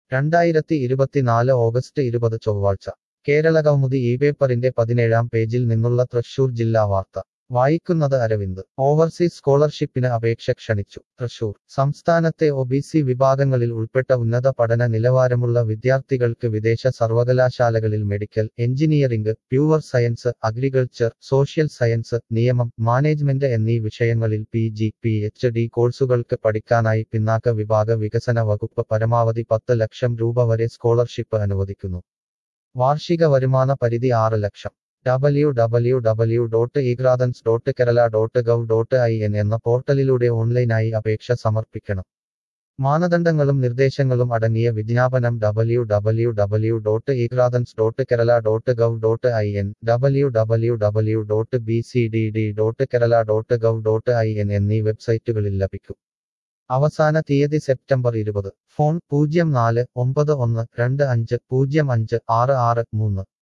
രണ്ടായിരത്തി ഇരുപത്തിനാല് ഓഗസ്റ്റ് ഇരുപത് ചൊവ്വാഴ്ച കേരളകൗമുദി ഈ പേപ്പറിന്റെ പതിനേഴാം പേജിൽ നിന്നുള്ള തൃശൂർ ജില്ലാ വാർത്ത വായിക്കുന്നത് അരവിന്ദ് ഓവർസീസ് സ്കോളർഷിപ്പിന് അപേക്ഷ ക്ഷണിച്ചു തൃശൂർ സംസ്ഥാനത്തെ ഒ ബി സി വിഭാഗങ്ങളിൽ ഉൾപ്പെട്ട ഉന്നത പഠന നിലവാരമുള്ള വിദ്യാർത്ഥികൾക്ക് വിദേശ സർവകലാശാലകളിൽ medical engineering pure science agriculture social science നിയമം മാനേജ്മെന്റ് എന്നീ വിഷയങ്ങളിൽ P G P H D കോഴ്സുകൾക്ക് പഠിക്കാനായി പിന്നാക്ക വിഭാഗ വികസന വകുപ്പ് പരമാവധി പത്ത് ലക്ഷം രൂപ വരെ സ്കോളർഷിപ്പ് അനുവദിക്കുന്നു വാർഷിക വരുമാന പരിധി ആറ് ലക്ഷം W W W dot egrantz dot Kerala dot gov dot I N എന്ന പോർട്ടലിലൂടെ ഓൺലൈനായി അപേക്ഷ സമർപ്പിക്കണം മാനദണ്ഡങ്ങളും നിർദ്ദേശങ്ങളും അടങ്ങിയ വിജ്ഞാപനം W W W dot egrantz dot Kerala dot gov dot I N W W W dot B C D D dot Kerala dot gov dot I N എന്നീ വെബ്സൈറ്റുകളിൽ ലഭിക്കും അവസാന തീയതി സെപ്റ്റംബർ ഇരുപത് ഫോൺ പൂജ്യം നാല് ഒമ്പത് ഒന്ന് രണ്ട് അഞ്ച് പൂജ്യം അഞ്ച് ആറ് ആറ് മൂന്ന്